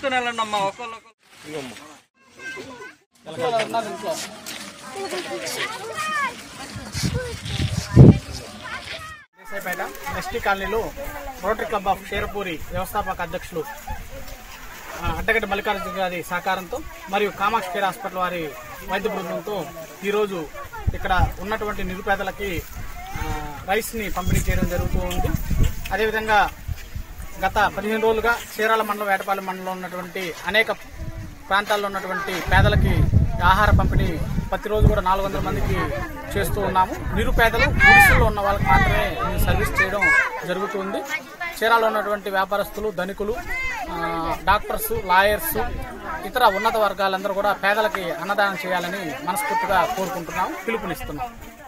తీసుకుని వెళ్ళండి అమ్మా ఒకళ్ళు దేశాయిపేట ఎస్టీ కాలనీలో రోటరీ క్లబ్ ఆఫ్ షేరపూరి వ్యవస్థాపక అధ్యక్షులు ఆ, అడ్డగడ్డ మల్లికార్జున గారి సహకారంతో మరియు కామాక్షి కేర్ హాస్పిటల్ వారి వైద్య బృందంతో ఈరోజు ఇక్కడ ఉన్నటువంటి నిరుపేదలకి ఆ, రైస్ని పంపిణీ చేయడం జరుగుతూ ఉంది అదేవిధంగా గత పదిహేను రోజులుగా చీరాల మండలం వేటపాలెం మండలంలో ఉన్నటువంటి అనేక ప్రాంతాల్లో ఉన్నటువంటి పేదలకి ఆహార పంపిణీ ప్రతిరోజు కూడా నాలుగు వందల మందికి చేస్తూ ఉన్నాము నిరుపేదలు గుడిసెల్లో ఉన్న వాళ్ళకి మాత్రమే ఈ సర్వీస్ చేయడం జరుగుతుంది చీరాలో ఉన్నటువంటి వ్యాపారస్తులు ధనికులు ఆ, డాక్టర్స్ లాయర్స్ ఇతర ఉన్నత వర్గాలందరూ కూడా పేదలకి అన్నదానం చేయాలని మనస్ఫూర్తిగా కోరుకుంటున్నాం పిలుపునిస్తున్నాం